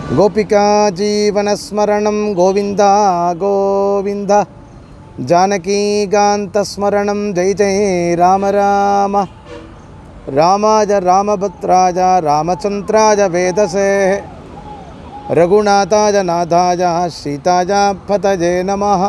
गोपिका जीवनस्मरणं गोविन्द गोविन्द जानकीकान्तस्मरणं जय जय राम राम रामाय रामभद्राय रामचन्द्राय वेदसे रघुनाथाय नाथाय சீதாய பதஜே நமஹ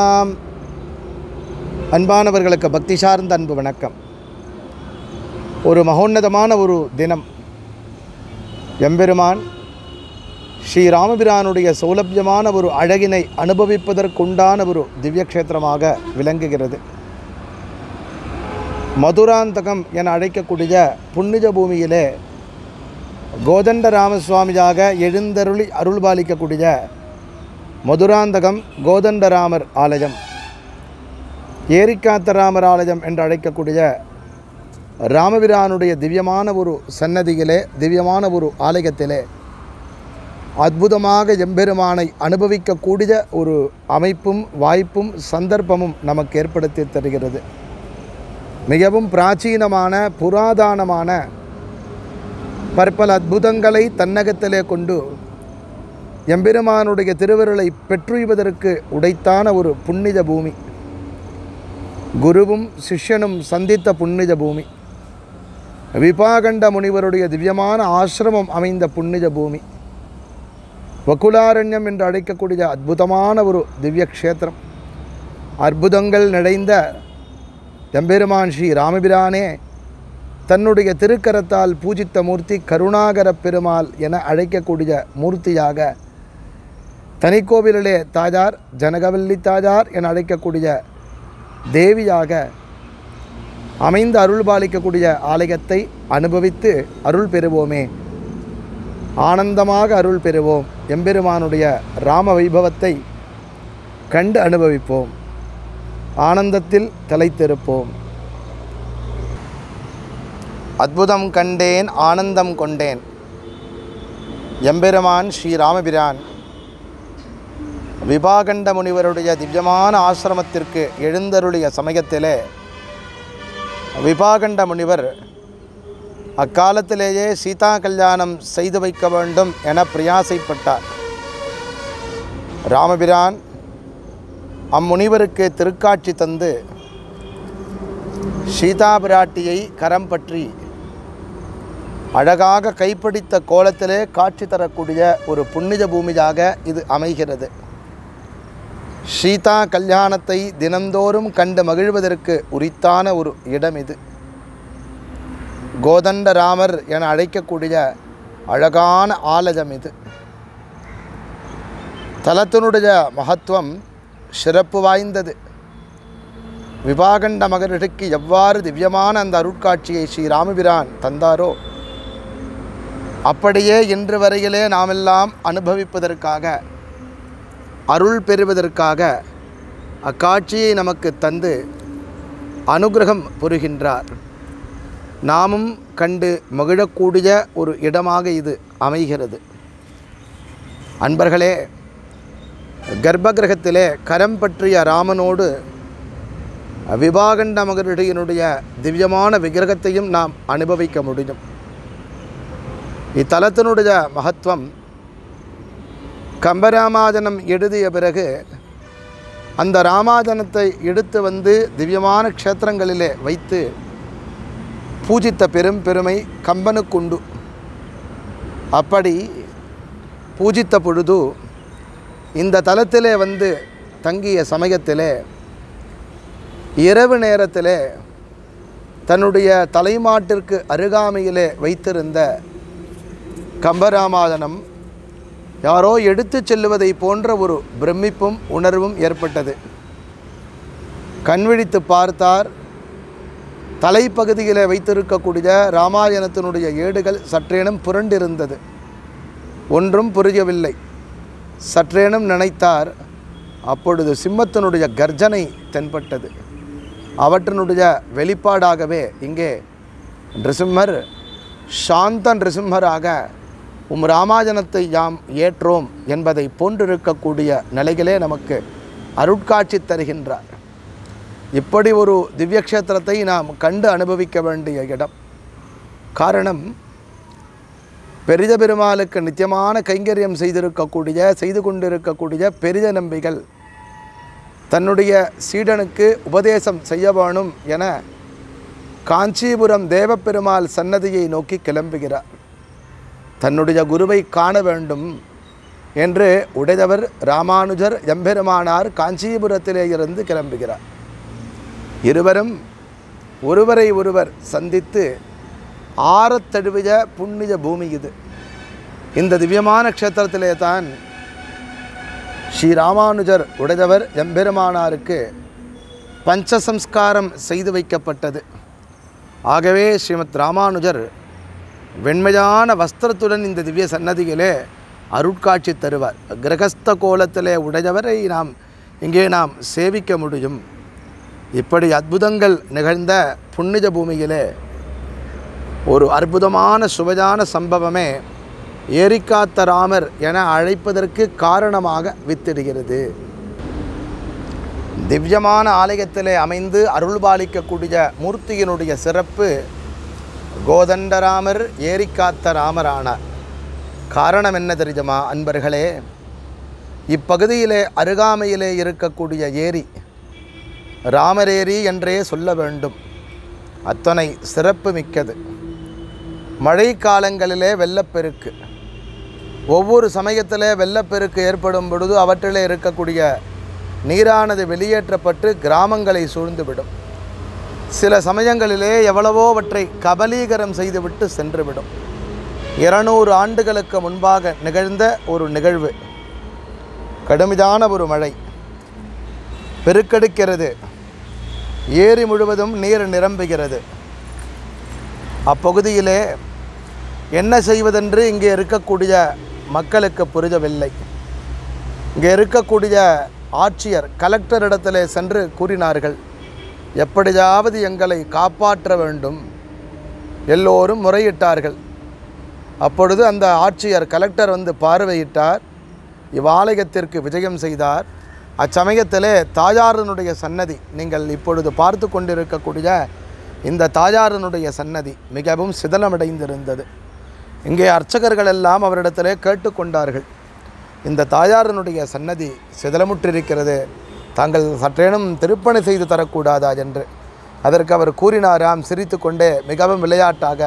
அன்பானவர்களுக்கு பக்தி சார்ந்த அன்பு வணக்கம் ஒரு மகோன்னதமான ஒரு தினம் எம்பெருமான் ஸ்ரீ ராமபிரானுடைய சௌலபியமான ஒரு அழகினை அனுபவிப்பதற்குண்டான ஒரு திவ்யக்ஷேத்திரமாக விளங்குகிறது மதுராந்தகம் என அழைக்கக்கூடிய புண்ணிய பூமியிலே கோதண்ட ராமசுவாமியாக எழுந்தருளி அருள்பாலிக்கக்கூடிய மதுராந்தகம் கோதண்டராமர் ஆலயம் ஏரிக்காத்த ராமர் ஆலயம் என்று அழைக்கக்கூடிய ராமபிரானுடைய திவ்யமான ஒரு சன்னதியிலே திவ்யமான ஒரு ஆலயத்திலே அற்புதமாக எம்பெருமானை அனுபவிக்கக்கூடிய ஒரு அமைப்பும் வாய்ப்பும் சந்தர்ப்பமும் நமக்கு ஏற்படுத்தி தருகிறது மிகவும் பிராச்சீனமான புராதானமான பற்பல அற்புதங்களை தன்னகத்திலே கொண்டு எம்பெருமானுடைய திருவருளை பெற்றுய்வதற்கு உடைத்தான ஒரு புண்ணிய பூமி குருவும் சிஷ்யனும் சந்தித்த புண்ணிய பூமி விபாகண்ட முனிவருடைய திவ்யமான ஆசிரமம் அமைந்த புண்ணிய பூமி வகுலாரண்யம் என்று அழைக்கக்கூடிய அற்புதமான ஒரு திவ்ய க்ஷேத்திரம் அற்புதங்கள் நிறைந்த எம்பெருமான் ஸ்ரீ ராமபிரானே தன்னுடைய திருக்கரத்தால் பூஜித்த மூர்த்தி கருணாகர பெருமாள் என அழைக்கக்கூடிய மூர்த்தியாக தனிக்கோவிலிலே தாஜார் ஜனகவல்லி தாஜார் என அழைக்கக்கூடிய தேவியாக அமைந்து அருள் பாலிக்கக்கூடிய ஆலயத்தை அனுபவித்து அருள் பெறுவோமே ஆனந்தமாக அருள் பெறுவோம் எம்பெருமானுடைய ராம வைபவத்தை கண்டு அனுபவிப்போம் ஆனந்தத்தில் தலைத்திருப்போம் அற்புதம் கண்டேன் ஆனந்தம் கொண்டேன் எம்பெருமான் ஸ்ரீ ராமபிரான் விபாகண்ட முனிவருடைய திவ்யமான ஆசிரமத்திற்கு எழுந்தருளிய சமயத்திலே விபாகண்ட முனிவர் அக்காலத்திலேயே சீதா கல்யாணம் செய்து வைக்க வேண்டும் என பிரயாசைப்பட்டார் ராமபிரான் அம்முனிவருக்கு திருக்காட்சி தந்து சீதா பிராட்டியை கரம் பற்றி அழகாக கைப்பிடித்த கோலத்திலே காட்சி தரக்கூடிய ஒரு புண்ணிய பூமியாக இது அமைகிறது சீதா கல்யாணத்தை தினந்தோறும் கண்டு மகிழ்வதற்கு உரித்தான ஒரு இடம் இது கோதண்ட ராமர் என அழைக்கக்கூடிய அழகான ஆலயம் இது தலத்தினுடைய மகத்துவம் சிறப்பு வாய்ந்தது விவாகண்ட மகரிஷிக்கு எவ்வாறு திவ்யமான அந்த அருட்காட்சியை ஸ்ரீ ராமபிரான் தந்தாரோ அப்படியே இன்று வரையிலே நாமெல்லாம் அனுபவிப்பதற்காக அருள் பெறுவதற்காக அக்காட்சியை நமக்கு தந்து அனுகிரகம் புரிகின்றார் நாமும் கண்டு மகிழக்கூடிய ஒரு இடமாக இது அமைகிறது அன்பர்களே கர்ப்பகிரகத்திலே கரம் பற்றிய ராமனோடு விவாகண்ட மகரிடையினுடைய திவ்யமான விக்கிரகத்தையும் நாம் அனுபவிக்க முடியும் இத்தலத்தினுடைய மகத்துவம் கம்பராமாஜனம் எழுதிய பிறகு அந்த ராமாஜனத்தை எடுத்து வந்து திவ்யமான க்ஷேத்திரங்களிலே வைத்து பூஜித்த பெரும் பெருமை கம்பனுக்குண்டு அப்படி பூஜித்த பொழுது இந்த தலத்திலே வந்து தங்கிய சமயத்திலே இரவு நேரத்திலே தன்னுடைய தலைமாட்டிற்கு அருகாமையிலே வைத்திருந்த கம்பராமாதனம் யாரோ எடுத்துச் செல்லுவதை போன்ற ஒரு பிரமிப்பும் உணர்வும் ஏற்பட்டது கண்விழித்து பார்த்தார் தலைப்பகுதியில் வைத்திருக்கக்கூடிய ராமாயணத்தினுடைய ஏடுகள் சற்றேனும் புரண்டிருந்தது ஒன்றும் புரியவில்லை சற்றேனும் நினைத்தார் அப்பொழுது சிம்மத்தினுடைய கர்ஜனை தென்பட்டது அவற்றினுடைய வெளிப்பாடாகவே இங்கே நிருசிம்மர் சாந்த நிருசிம்மராக உம் ராமாயணத்தை யாம் ஏற்றோம் என்பதை போன்றிருக்கக்கூடிய நிலைகளே நமக்கு அருட்காட்சி தருகின்றார் இப்படி ஒரு திவ்யக்ஷேத்திரத்தை நாம் கண்டு அனுபவிக்க வேண்டிய இடம் காரணம் பெரித பெருமாளுக்கு நித்தியமான கைங்கரியம் செய்திருக்கக்கூடிய செய்து கொண்டிருக்கக்கூடிய பெரித நம்பிகள் தன்னுடைய சீடனுக்கு உபதேசம் செய்ய வேணும் என காஞ்சிபுரம் தேவப்பெருமாள் சன்னதியை நோக்கி கிளம்புகிறார் தன்னுடைய குருவை காண வேண்டும் என்று உடையவர் ராமானுஜர் எம்பெருமானார் காஞ்சிபுரத்திலே இருந்து கிளம்புகிறார் இருவரும் ஒருவரை ஒருவர் சந்தித்து ஆறத் தழுவிய புண்ணிய பூமி இது இந்த திவ்யமான க்ஷேத்திரத்திலே தான் ஸ்ரீ ராமானுஜர் உடையவர் எம்பெருமானாருக்கு பஞ்சசம்ஸ்காரம் செய்து வைக்கப்பட்டது ஆகவே ஸ்ரீமத் ராமானுஜர் வெண்மையான வஸ்திரத்துடன் இந்த திவ்ய சன்னதியிலே அருட்காட்சி தருவார் கிரகஸ்த கோலத்திலே உடையவரை நாம் இங்கே நாம் சேவிக்க முடியும் இப்படி அற்புதங்கள் நிகழ்ந்த புண்ணிய பூமியிலே ஒரு அற்புதமான சுவையான சம்பவமே ஏரிக்காத்த ராமர் என அழைப்பதற்கு காரணமாக வித்திடுகிறது திவ்யமான ஆலயத்திலே அமைந்து அருள்பாலிக்கக்கூடிய மூர்த்தியினுடைய சிறப்பு கோதண்டராமர் ஏரிக்காத்த ராமரானார் காரணம் என்ன தெரியுமா அன்பர்களே இப்பகுதியிலே அருகாமையிலே இருக்கக்கூடிய ஏரி ராமரேரி என்றே சொல்ல வேண்டும் அத்தனை சிறப்பு மிக்கது மழை காலங்களிலே வெள்ளப்பெருக்கு ஒவ்வொரு சமயத்திலே வெள்ளப்பெருக்கு ஏற்படும் பொழுது அவற்றிலே இருக்கக்கூடிய நீரானது வெளியேற்றப்பட்டு கிராமங்களை சூழ்ந்துவிடும் சில சமயங்களிலே எவ்வளவோவற்றை கபலீகரம் செய்துவிட்டு சென்றுவிடும் இருநூறு ஆண்டுகளுக்கு முன்பாக நிகழ்ந்த ஒரு நிகழ்வு கடுமையான ஒரு மழை பெருக்கெடுக்கிறது ஏரி முழுவதும் நீர் நிரம்புகிறது அப்பகுதியிலே என்ன செய்வதென்று இங்கே இருக்கக்கூடிய மக்களுக்கு புரிதவில்லை இங்கே இருக்கக்கூடிய ஆட்சியர் கலெக்டரிடத்திலே சென்று கூறினார்கள் எப்படியாவது எங்களை காப்பாற்ற வேண்டும் எல்லோரும் முறையிட்டார்கள் அப்பொழுது அந்த ஆட்சியர் கலெக்டர் வந்து பார்வையிட்டார் இவ்வாலயத்திற்கு விஜயம் செய்தார் அச்சமயத்திலே தாயாரனுடைய சன்னதி நீங்கள் இப்பொழுது பார்த்து கொண்டிருக்கக்கூடிய இந்த தாயாரனுடைய சன்னதி மிகவும் சிதலமடைந்திருந்தது இங்கே அர்ச்சகர்கள் எல்லாம் அவரிடத்திலே கேட்டுக்கொண்டார்கள் இந்த தாயாரனுடைய சன்னதி சிதலமுற்றிருக்கிறது தாங்கள் சற்றேனும் திருப்பணி செய்து தரக்கூடாதா என்று அதற்கு அவர் கூறினாராம் சிரித்து கொண்டே மிகவும் விளையாட்டாக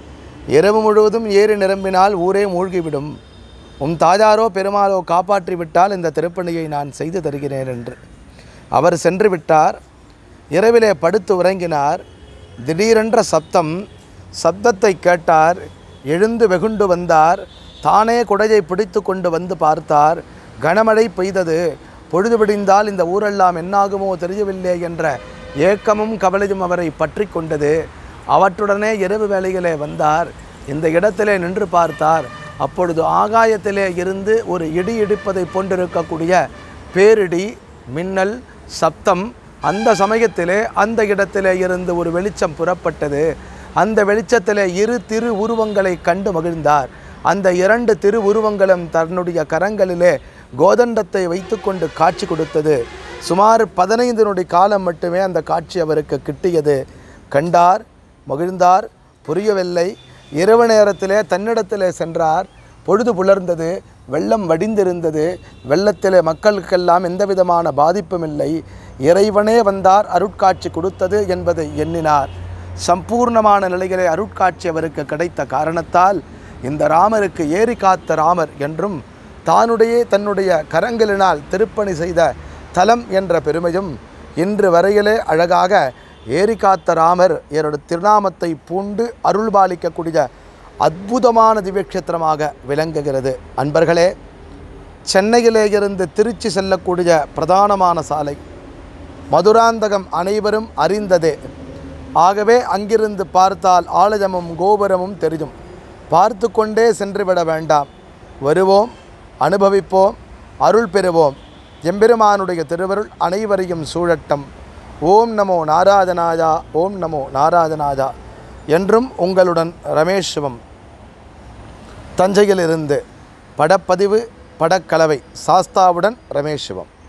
இரவு முழுவதும் ஏறி நிரம்பினால் ஊரே மூழ்கிவிடும் உம் தாயாரோ பெருமாளோ காப்பாற்றி விட்டால் இந்த திருப்பணியை நான் செய்து தருகிறேன் என்று அவர் சென்று விட்டார் இரவிலே படுத்து உறங்கினார் திடீரென்ற சப்தம் சப்தத்தை கேட்டார் எழுந்து வெகுண்டு வந்தார் தானே குடையை பிடித்து கொண்டு வந்து பார்த்தார் கனமழை பெய்தது பொழுது விடிந்தால் இந்த ஊரெல்லாம் என்னாகுமோ தெரியவில்லை என்ற ஏக்கமும் கவலையும் அவரை பற்றி கொண்டது அவற்றுடனே இரவு வேளையிலே வந்தார் இந்த இடத்திலே நின்று பார்த்தார் அப்பொழுது ஆகாயத்திலே இருந்து ஒரு இடி இடிப்பதை போன்றிருக்கக்கூடிய பேரிடி மின்னல் சப்தம் அந்த சமயத்திலே அந்த இடத்திலே இருந்து ஒரு வெளிச்சம் புறப்பட்டது அந்த வெளிச்சத்திலே இரு திரு உருவங்களை கண்டு மகிழ்ந்தார் அந்த இரண்டு திரு உருவங்களும் தன்னுடைய கரங்களிலே கோதண்டத்தை வைத்துக்கொண்டு காட்சி கொடுத்தது சுமார் பதினைந்து நொடி காலம் மட்டுமே அந்த காட்சி அவருக்கு கிட்டியது கண்டார் மகிழ்ந்தார் புரியவில்லை இரவு நேரத்திலே தன்னிடத்திலே சென்றார் பொழுது புலர்ந்தது வெள்ளம் வடிந்திருந்தது வெள்ளத்திலே மக்களுக்கெல்லாம் எந்த விதமான பாதிப்பும் இல்லை இறைவனே வந்தார் அருட்காட்சி கொடுத்தது என்பதை எண்ணினார் சம்பூர்ணமான நிலையிலே அருட்காட்சி அவருக்கு கிடைத்த காரணத்தால் இந்த ராமருக்கு ஏரி காத்த ராமர் என்றும் தானுடைய தன்னுடைய கரங்களினால் திருப்பணி செய்த தலம் என்ற பெருமையும் இன்று வரையிலே அழகாக ஏரி காத்த ராமர் என்னுடைய திருநாமத்தை பூண்டு அருள்பாலிக்கக்கூடிய அற்புதமான திவ்யக்ஷேத்திரமாக விளங்குகிறது அன்பர்களே சென்னையிலே இருந்து திருச்சி செல்லக்கூடிய பிரதானமான சாலை மதுராந்தகம் அனைவரும் அறிந்ததே ஆகவே அங்கிருந்து பார்த்தால் ஆலயமும் கோபுரமும் தெரியும் பார்த்து கொண்டே சென்றுவிட வேண்டாம் வருவோம் அனுபவிப்போம் அருள் பெறுவோம் எம்பெருமானுடைய திருவருள் அனைவரையும் சூழட்டும் ஓம் நமோ நாராஜனாயா ஓம் நமோ நாராஜனாயா என்றும் உங்களுடன் ரமேஷ் சிவம் தஞ்சையிலிருந்து படப்பதிவு படக்கலவை சாஸ்தாவுடன் ரமேஷ் சிவம்